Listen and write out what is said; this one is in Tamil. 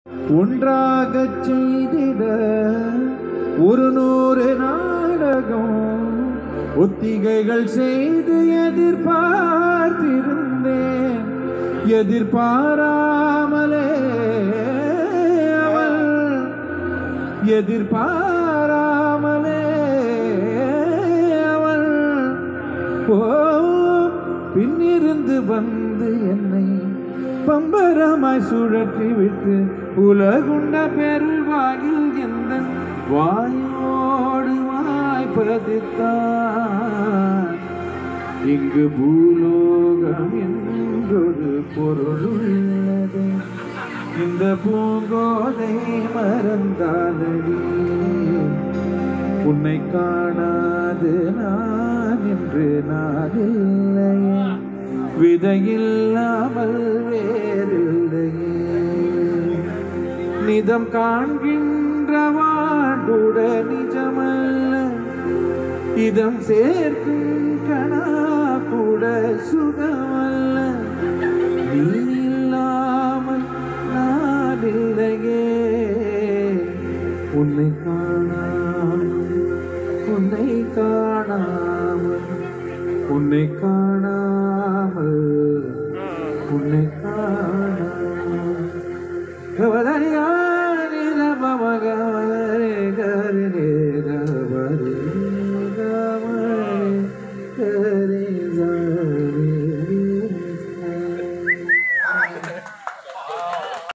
ஒன்றாகச் செய்திட ஒரு நூறு நாடகம் ஒத்திகைகள் செய்து எதிர்பார்த்திருந்தேன் எதிர்பாராமலே அவள் எதிர்பாராமலே அவள் ஓ பின்னிருந்து வந்து என்னை பம்பரமாய் சுழற்றி விட்டு உலகுண்ட பெருவாயில் எந்த வாயோடு வாய்ப்பதித்தான் இங்கு பூலோகம் என்றொரு பொருள் உள்ளது இந்த பூங்கோதை மறந்தாலடி உன்னை காணாது நான் என்று நாளில்லையே விதையில்லாமல் வேறில்லையே நிதம் காண்கின்ற வாண்டுட நிஜமல்ல இதம் சேர்க்கும் கணா கூட சுகமல்ல நீ இல்லாமல் நான் இல்லையே உன்னை காணாமல் உன்னை காணாமல் உன்னை காணாமல் உன்னை